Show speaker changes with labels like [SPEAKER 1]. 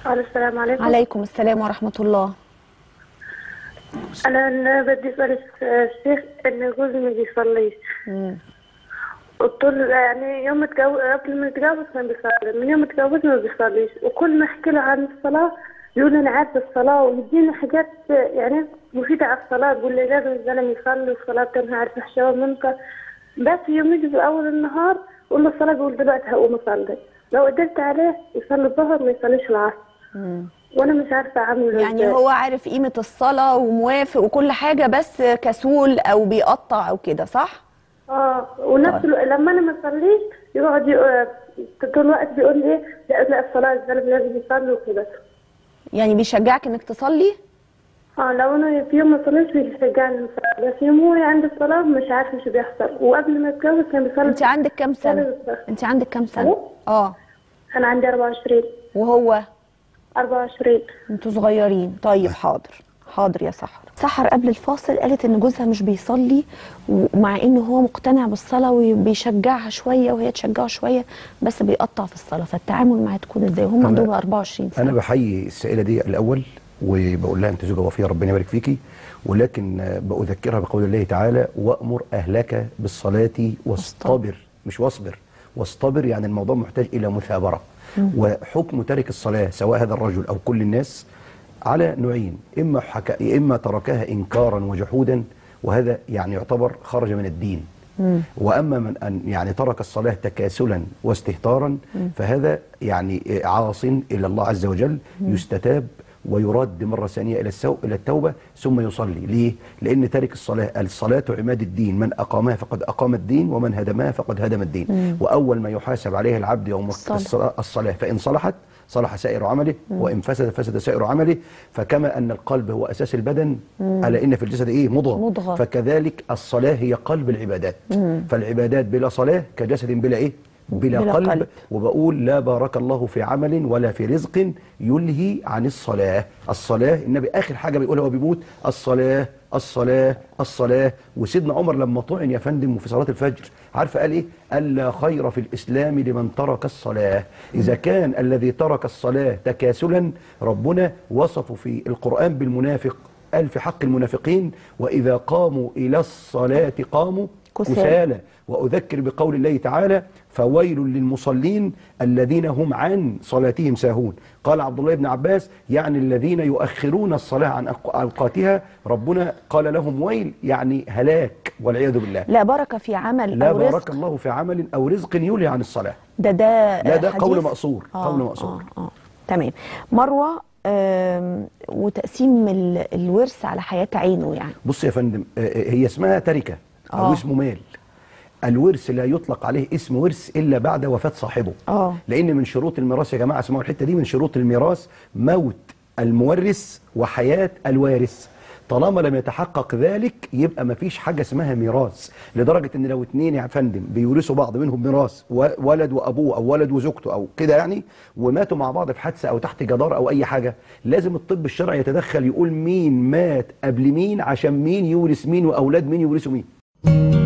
[SPEAKER 1] الو السلام عليكم
[SPEAKER 2] عليكم السلام ورحمة الله
[SPEAKER 1] انا أنا بدي اسال الشيخ ان جوزي ما بيصليش
[SPEAKER 2] مم.
[SPEAKER 1] قلت له يعني يوم اتجوز قبل ما نتجوز كان بيصلي من يوم اتجوزنا ما بيصليش وكل ما احكي له عن الصلاه يقول انا عارف الصلاه ويديني حاجات يعني مفيده على الصلاه يقول لي لازم الزلمه يصلي والصلاه تنهى عن الفحشاء والمنكر بس يوم يجي في اول النهار قول له الصلاه يقول دلوقتي هقوم اصلي لو قدرت عليه يصلي الظهر ما يصليش العصر
[SPEAKER 2] مم.
[SPEAKER 1] وانا مش عارفه اعمل
[SPEAKER 2] يعني
[SPEAKER 1] إزاي.
[SPEAKER 2] هو عارف قيمة الصلاة وموافق وكل حاجة بس كسول أو بيقطع أو كده صح؟
[SPEAKER 1] اه ونفس الوقت لما انا ما اصليش يقعد يق- طول الوقت بيقول لي ايه لا لا الصلاه الزلمه لازم يصلي وكده
[SPEAKER 2] يعني بيشجعك إنك تصلي؟
[SPEAKER 1] اه لو انا في يوم ما صليتش بيشجعني نصلي بس يوم هو عند الصلاه مش عارف ايش بيحصل وقبل ما اتجوز كان بيصلي
[SPEAKER 2] أنت عندك كام سنة؟
[SPEAKER 1] بيصلي.
[SPEAKER 2] أنت عندك كام سنة؟
[SPEAKER 1] ألو؟
[SPEAKER 2] اه
[SPEAKER 1] انا عندي 24
[SPEAKER 2] وهو
[SPEAKER 1] 24
[SPEAKER 2] انتوا صغيرين طيب حاضر حاضر يا سحر سحر قبل الفاصل قالت ان جوزها مش بيصلي ومع انه هو مقتنع بالصلاه وبيشجعها شويه وهي تشجعه شويه بس بيقطع في الصلاه فالتعامل معاه تكون ازاي وهم
[SPEAKER 3] أنا-
[SPEAKER 2] عندهم 24 سنه
[SPEAKER 3] انا بحيي السائله دي الاول وبقول لها انت زوجه وفيه ربنا يبارك فيكي ولكن آه، باذكرها بقول الله تعالى وامر اهلك بالصلاه واصطبر مش واصبر واصطبر يعني الموضوع محتاج الى مثابره وحكم تارك الصلاه سواء هذا الرجل او كل الناس على نوعين اما حكا اما تركها انكارا وجحودا وهذا يعني يعتبر خرج من الدين واما من ان يعني ترك الصلاه تكاسلا واستهتارا فهذا يعني عاص الى الله عز وجل يستتاب ويرد مره ثانيه الى السو الى التوبه ثم يصلي ليه لان تارك الصلاه الصلاه عماد الدين من اقامها فقد اقام الدين ومن هدمها فقد هدم الدين واول ما يحاسب عليه العبد يوم
[SPEAKER 2] الصلاة.
[SPEAKER 3] الصلاه الصلاه فان صلحت صلح سائر عمله وان فسد فسد سائر عمله فكما ان القلب هو اساس البدن الا ان في الجسد ايه مضغه
[SPEAKER 2] مضغة.
[SPEAKER 3] فكذلك الصلاه هي قلب العبادات فالعبادات بلا صلاه كجسد بلا ايه بلا,
[SPEAKER 2] بلا
[SPEAKER 3] قلب,
[SPEAKER 2] قلب.
[SPEAKER 3] وبقول لا بارك الله في عمل ولا في رزق يلهي عن الصلاة الصلاة النبي آخر حاجة بيقولها وهو بيموت الصلاة الصلاة الصلاة وسيدنا عمر لما طعن يا فندم وفي صلاة الفجر عارفة قال إيه ألا خير في الإسلام لمن ترك الصلاة إذا كان الذي ترك الصلاة تكاسلا ربنا وصفه في القرآن بالمنافق قال في حق المنافقين وإذا قاموا إلى الصلاة قاموا
[SPEAKER 2] كسالى.
[SPEAKER 3] كسالى وأذكر بقول الله تعالى فويل للمصلين الذين هم عن صلاتهم ساهون قال عبد الله بن عباس يعني الذين يؤخرون الصلاة عن أوق- أوقاتها ربنا قال لهم ويل يعني هلاك والعياذ بالله
[SPEAKER 2] لا بركه في عمل
[SPEAKER 3] لا
[SPEAKER 2] او
[SPEAKER 3] بارك
[SPEAKER 2] رزق
[SPEAKER 3] الله في عمل أو رزق يلهي عن الصلاة
[SPEAKER 2] ده ده
[SPEAKER 3] لا ده
[SPEAKER 2] حديث؟
[SPEAKER 3] قول مقصور
[SPEAKER 2] آه
[SPEAKER 3] قول مقصور
[SPEAKER 2] آه آه. تمام مروه آم، وتقسيم ال- الورث على حياه عينه يعني
[SPEAKER 3] بص يا فندم آه، آه، هي اسمها تركة أو
[SPEAKER 2] آه.
[SPEAKER 3] اسمه مال الورث لا يطلق عليه اسم ورث إلا بعد وفاة صاحبه
[SPEAKER 2] آه.
[SPEAKER 3] لأن من شروط الميراث يا جماعة اسمعوا الحتة دي من شروط الميراث موت المورث وحياة الوارث طالما لم يتحقق ذلك يبقى ما فيش حاجة اسمها ميراث لدرجة ان لو اتنين يا فندم بيورثوا بعض منهم ميراث و- ولد وابوه او ولد وزوجته او كده يعني وماتوا مع بعض في حادثة او تحت جدار او اي حاجة لازم الطب الشرعي يتدخل يقول مين مات قبل مين عشان مين يورث مين واولاد مين يورثوا مين